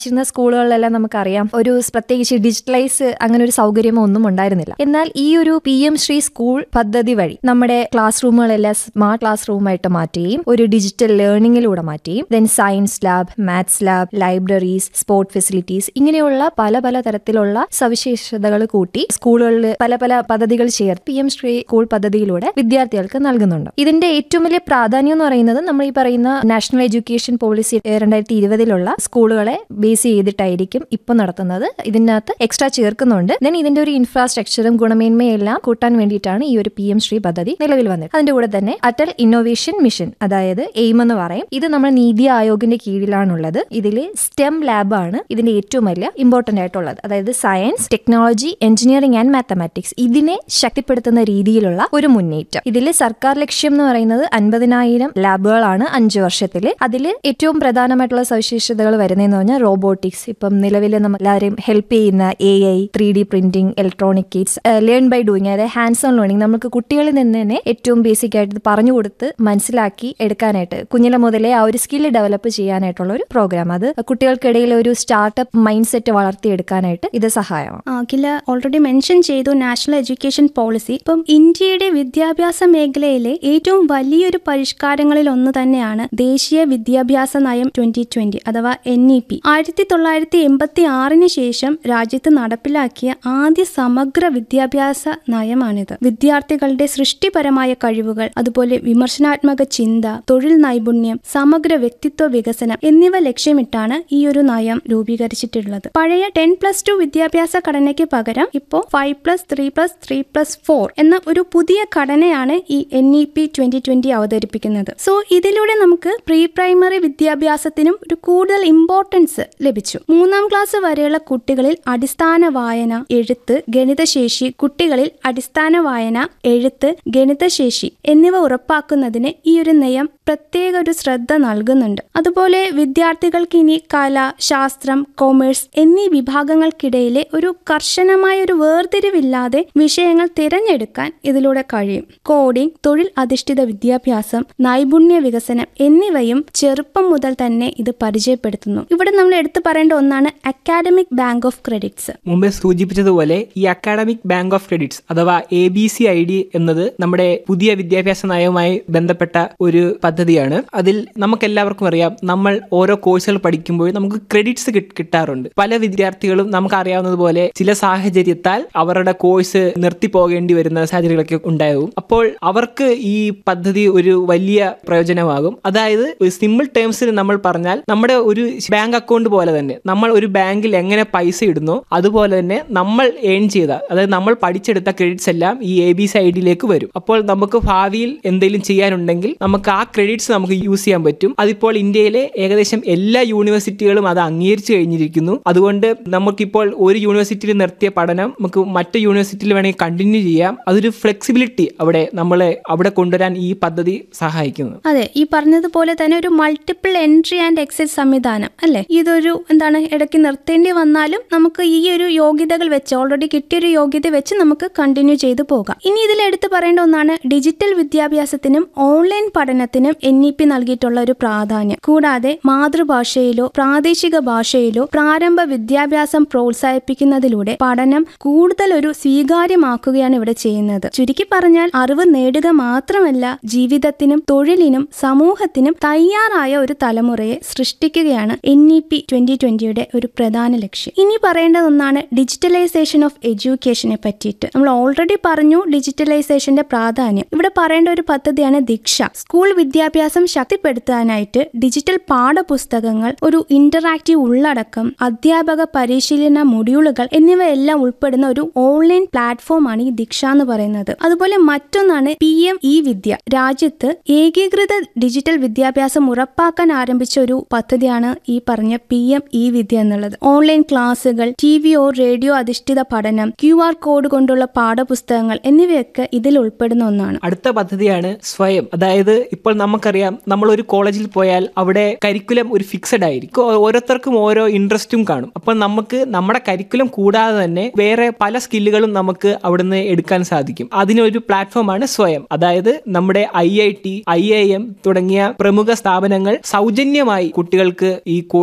ചിരുന്ന സ്കൂളുകളിലെല്ലാം നമുക്കറിയാം ഒരു സ് പ്രത്യേകിച്ച് ഡിജിറ്റലൈസ് അങ്ങനെ ഒരു സൗകര്യമോ ഒന്നും ഉണ്ടായിരുന്നില്ല എന്നാൽ ഈ ഒരു പി എം ശ്രീ സ്കൂൾ പദ്ധതി വഴി നമ്മുടെ ക്ലാസ് റൂമുകളെല്ലാം സ്മാർട്ട് ക്ലാസ് റൂമായിട്ട് മാറ്റുകയും ഒരു ഡിജിറ്റൽ ലേണിംഗിലൂടെ മാറ്റുകയും then science lab maths lab libraries sport facilities ഇങ്ങനെയുള്ള പല പല തരത്തിലുള്ള സവിശേഷതകൾ കൂട്ടി സ്കൂളുകളിൽ പല പല പദ്ധതികൾ ചേർത്ത് പി എം ശ്രീ സ്കൂൾ പദ്ധതിയിലൂടെ വിദ്യാർത്ഥികൾക്ക് നൽകുന്നുണ്ട് ഇതിന്റെ ഏറ്റവും വലിയ പ്രാധാന്യം എന്ന് പറയുന്നത് നമ്മൾ ഈ പറയുന്ന നാഷണൽ എഡ്യൂക്കേഷൻ പോളിസി രണ്ടായിരത്തി ഇരുപതിലുള്ള സ്കൂളുകളെ ബേസ് ചെയ്തിട്ടായിരിക്കും ഇപ്പൊ നടത്തുന്നത് ഇതിനകത്ത് എക്സ്ട്രാ ചേർക്കുന്നുണ്ട് ദെൻ ഇതിന്റെ ഒരു ഇൻഫ്രാസ്ട്രക്ചറും ഗുണമേന്മയും എല്ലാം കൂട്ടാൻ വേണ്ടിയിട്ടാണ് ഈ ഒരു പി എം ശ്രീ പദ്ധതി നിലവിൽ വന്നത് അതിന്റെ കൂടെ തന്നെ അറ്റൽ ഇന്നോവേഷൻ മിഷൻ അതായത് എയിം എന്ന് പറയും ഇത് നമ്മുടെ നീതി ആയോഗിന്റെ കീഴിലാണുള്ളത് ഇതിൽ സ്റ്റെം ലാബ് ആണ് ഇതിന്റെ ഏറ്റവും വലിയ ഇമ്പോർട്ടന്റ് ആയിട്ടുള്ളത് അതായത് science technology engineering and mathematics ഇതിനെ ശക്തിപ്പെടുത്തുന്ന രീതിയിലുള്ള ഒരു മുന്നേറ്റം ഇതിൽ സർക്കാർ ലക്ഷ്യം എന്ന് പറയുന്നത് അൻപതിനായിരം ലാബുകളാണ് അഞ്ച് വർഷത്തിൽ അതിൽ ഏറ്റവും പ്രധാനമായിട്ടുള്ള സവിശേഷതകൾ വരുന്നതെന്ന് പറഞ്ഞാൽ റോബോട്ടിക്സ് ഇപ്പം നിലവിൽ നമ്മൾ എല്ലാവരെയും ഹെൽപ്പ് ചെയ്യുന്ന A I three D printing electronic kits learn by doing അതായത് ഹാൻഡ്സ് ഓൺ ലേണിംഗ് നമുക്ക് കുട്ടികളിൽ നിന്ന് തന്നെ ഏറ്റവും ബേസിക് ആയിട്ട് ഇത് പറഞ്ഞു കൊടുത്ത് മനസ്സിലാക്കി എടുക്കാനായിട്ട് കുഞ്ഞിലെ മുതലേ ആ ഒരു സ്കില്ല് ഡെവലപ്പ് ചെയ്യാനായിട്ടുള്ള ഒരു പ്രോഗ്രാം അത് കുട്ടികൾക്കിടയിൽ ഒരു സ്റ്റാർട്ടപ്പ് മൈൻഡ് സെറ്റ് വളർത്തിയെടുക്കാനായിട്ട് ഇത് സഹായമാണ് അഖില ഓൾറെഡി മെൻഷൻ ചെയ്തു നാഷണൽ എഡ്യൂക്കേഷൻ പോളിസി ഇപ്പം ഇന്ത്യയുടെ വിദ്യാഭ്യാസ മേഖലയിലെ ഏറ്റവും വലിയൊരു പരിഷ്കാരങ്ങളിൽ ഒന്ന് തന്നെയാണ് ദേശീയ വിദ്യാഭ്യാസ നയം ട്വന്റി ട്വന്റി അഥവാ എൻ ഇ പി ആയിരത്തി തൊള്ളായിരത്തി എൺപത്തി ആറിന് ശേഷം രാജ്യത്ത് നടപ്പിലാക്കിയ ആദ്യ സമഗ്ര വിദ്യാഭ്യാസ നയമാണിത് വിദ്യാർത്ഥികളുടെ സൃഷ്ടിപരമായ കഴിവുകൾ അതുപോലെ വിമർശനാത്മക ചിന്ത തൊഴിൽ നൈപുണ്യം സമഗ്ര വ്യക്തിത്വ വികസനം എന്നിവ ലക്ഷ്യമിട്ടാണ് ഈ ഒരു നയം രൂപീകരിച്ചിട്ടുള്ളത് പഴയ ടെൻ പ്ലസ് ടു വിദ്യാഭ്യാസ ഘടനയ്ക്ക് പകരം ഇപ്പോൾ five plus three plus three plus four എന്ന ഒരു പുതിയ ഘടനയാണ് ഈ N E P twenty twenty അവതരിപ്പിക്കുന്നത് സോ ഇതിലൂടെ നമുക്ക് പ്രീ പ്രൈമറി വിദ്യാഭ്യാസത്തിനും ഒരു കൂടുതൽ ഇമ്പോർട്ടൻസ് ലഭിച്ചു മൂന്നാം ക്ലാസ് വരെയുള്ള കുട്ടികളിൽ അടിസ്ഥാന വായന എഴുത്ത് ഗണിതശേഷി കുട്ടികളിൽ അടിസ്ഥാന വായന എഴുത്ത് ഗണിതശേഷി എന്നിവ ഉറപ്പാക്കുന്നതിന് ഈ ഒരു നയം പ്രത്യേക ഒരു ശ്രദ്ധ നൽകുന്നുണ്ട് അതുപോലെ വിദ്യാർത്ഥികൾക്ക് ഇനി കല ശാസ്ത്രം കൊമേഴ്സ് എന്നീ വിഭാഗങ്ങൾക്കിടയിലെ ഒരു കർശനമായ ഒരു വേർതിരിവില്ലാതെ വിഷയങ്ങൾ തിരഞ്ഞെടുക്കാൻ ഇതിലൂടെ കഴിയും കോഡിംഗ് തൊഴിൽ അധിഷ്ഠിത വിദ്യാഭ്യാസം നൈപുണ്യ വികസനം എന്നിവയും ചെറുപ്പം മുതൽ തന്നെ ഇത് പരിചയപ്പെടുത്തുന്നു ഇവിടെ നമ്മൾ എടുത്തു പറയേണ്ട ഒന്നാണ് അക്കാഡമിക് ബാങ്ക് ഓഫ് ക്രെഡിറ്റ്സ് മുമ്പേ സൂചിപ്പിച്ചതുപോലെ ഈ അക്കാഡമിക് ബാങ്ക് ഓഫ് ക്രെഡിറ്റ്സ് അഥവാ A B C I D എന്നത് നമ്മുടെ പുതിയ വിദ്യാഭ്യാസ നയവുമായി ബന്ധപ്പെട്ട ഒരു പദ്ധതിയാണ് അതിൽ നമുക്ക് എല്ലാവർക്കും അറിയാം നമ്മൾ ഓരോ കോഴ്സുകൾ പഠിക്കുമ്പോൾ നമുക്ക് ക്രെഡിറ്റ്സ് കിട്ടാറുണ്ട് പല വിദ്യാർത്ഥികളും നമുക്ക് അറിയാവുന്നതുപോലെ ചില സാഹചര്യത്താൽ അവരുടെ കോഴ്സ് നിർത്തി പോകേണ്ടി വരുന്ന സാഹചര്യങ്ങളൊക്കെ ഉണ്ടാകും അപ്പോൾ അവർക്ക് ഈ പദ്ധതി ഒരു വലിയ പ്രയോജനമാകും അതായത് ഒരു സിമ്പിൾ ടേംസിൽ നമ്മൾ പറഞ്ഞാൽ നമ്മുടെ ഒരു ബാങ്ക് അക്കൗണ്ട് പോലെ തന്നെ നമ്മൾ ഒരു ബാങ്കിൽ എങ്ങനെ പൈസ ഇടുന്നോ അതുപോലെ തന്നെ നമ്മൾ ഏൺ ചെയ്ത അതായത് നമ്മൾ പഠിച്ചെടുത്ത ക്രെഡിറ്റ്സ് എല്ലാം ഈ എ ബി സി ഐ ഡിയിലേക്ക് വരും അപ്പോൾ നമുക്ക് ഭാവിയിൽ എന്തെങ്കിലും ചെയ്യാനുണ്ടെങ്കിൽ നമുക്ക് ആ ക്രെഡിറ്റ്സ് നമുക്ക് യൂസ് ചെയ്യാൻ പറ്റും അതിപ്പോൾ ഇന്ത്യയിലെ ഏകദേശം എല്ലാ യൂണിവേഴ്സിറ്റികളും അത് അംഗീകരിച്ചു കഴിഞ്ഞിരിക്കുന്നു അതുകൊണ്ട് നമുക്കിപ്പോൾ ഒരു യൂണിവേഴ്സിറ്റിയിൽ നിർത്തിയ പഠനം നമുക്ക് മറ്റു യൂണിവേഴ്സിറ്റിയിൽ വേണമെങ്കിൽ കണ്ടിന്യൂ ചെയ്യാം അതൊരു ഫ്ലെക്സിബിലിറ്റി അവിടെ നമ്മളെ അവിടെ കൊണ്ടുവരാൻ ഈ പദ്ധതി സഹായിക്കുന്നു അതെ ഈ പറഞ്ഞതുപോലെ തന്നെ ഒരു മൾട്ടിപ്പിൾ എൻട്രി ആൻഡ് എക്സിറ്റ് സംവിധാനം അല്ലെ ഇതൊരു എന്താണ് ഇടയ്ക്ക് നിർത്തേണ്ടി വന്നാലും നമുക്ക് ഈ ഒരു യോഗ്യതകൾ വെച്ച് ഓൾറെഡി കിട്ടിയൊരു യോഗ്യത വെച്ച് നമുക്ക് കണ്ടിന്യൂ ചെയ്തു പോകാം ഇനി ഇതിൽ എടുത്തു പറയേണ്ട ഒന്നാണ് ഡിജിറ്റൽ വിദ്യാഭ്യാസത്തിനും ഓൺലൈൻ പഠനത്തിനും എൻ ഇ പി നൽകിയിട്ടുള്ള ഒരു പ്രാധാന്യം കൂടാതെ മാതൃഭാഷയിലോ പ്രാദേശിക ഭാഷയിലോ പ്രാരംഭ വിദ്യാഭ്യാസം പ്രോത്സാഹിപ്പിക്കുന്നതിലൂടെ പഠനം കൂടുതൽ ഒരു സ്വീകാര്യമാക്കുകയാണ് ഇവിടെ ചെയ്യുന്നത് ചുരുക്കി പറഞ്ഞാൽ അറിവ് നേടുക മാത്രമല്ല ജീവിതത്തിനും തൊഴിലിനും സമൂഹത്തിനും തയ്യാറായ ഒരു തലമുറയെ സൃഷ്ടിക്കുകയാണ് എൻ ഇ പി ട്വന്റി ട്വന്റിയുടെ ഒരു പ്രധാന ലക്ഷ്യം ഇനി പറയേണ്ട ഒന്നാണ് ഡിജിറ്റലൈസേഷൻ ഓഫ് എഡ്യൂക്കേഷനെ പറ്റിയിട്ട് നമ്മൾ ഓൾറെഡി പറഞ്ഞു ഡിജിറ്റലൈസേഷന്റെ പ്രാധാന്യം ഇവിടെ പറയേണ്ട ഒരു പദ്ധതിയാണ് ദീക്ഷ സ്കൂൾ വിദ്യാഭ്യാസം ശക്തിപ്പെടുത്താനായിട്ട് ഡിജിറ്റൽ പാഠപുസ്തകങ്ങൾ ഒരു ഇന്ററാക്റ്റീവ് ഉള്ളടക്കം അധ്യാപക പരിശീലന മൊഡ്യൂളുകൾ എന്നിവയെല്ലാം ഉൾപ്പെടുന്ന ഒരു ഓൺലൈൻ പ്ലാറ്റ്ഫോമാണ് ഈ ദീക്ഷ എന്ന് പറയുന്നത് അതുപോലെ മറ്റൊന്നാണ് പി എം ഇ വിദ്യ രാജ്യത്ത് ഏകീകൃത ഡിജിറ്റൽ വിദ്യാഭ്യാസം ഉറപ്പാക്കാൻ ആരംഭിച്ച ഒരു പദ്ധതിയാണ് ഈ പറഞ്ഞ പി എം ഇ വിദ്യ എന്നുള്ളത് ഓൺലൈൻ ക്ലാസുകൾ ടി വി ഓ റേഡിയോ അധിഷ്ഠിത പഠനം ക്യു ആർ കോഡ് കൊണ്ടുള്ള പാഠപുസ്തകങ്ങൾ എന്നിവയൊക്കെ ഇതിൽ ഉൾപ്പെടുന്ന ഒന്നാണ് അടുത്ത പദ്ധതിയാണ് സ്വയം അതായത് ഇപ്പോൾ നമുക്കറിയാം നമ്മൾ ഒരു കോളേജിൽ പോയാൽ അവിടെ കരിക്കുലം ഒരു ഫിക്സഡ് ആയിരിക്കും ഓരോരുത്തർക്കും ഓരോ ഇൻട്രസ്റ്റും കാണും അപ്പോൾ നമുക്ക് നമ്മുടെ കരിക്കുലം കൂടാതെ തന്നെ വേറെ പല സ്കില്ലുകളും നമുക്ക് അവിടുന്ന് എടുക്കാൻ സാധിക്കും അതിനൊരു പ്ലാറ്റ്ഫോമാണ് സ്വയം അതായത് നമ്മുടെ I I T I I M തുടങ്ങിയ പ്രമുഖ സ്ഥാപനങ്ങൾ സൗജന്യമായി കുട്ടികൾക്ക് ഈ കോഴ്സുകൾ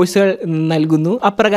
നൽകുന്നു അപ്രകാരം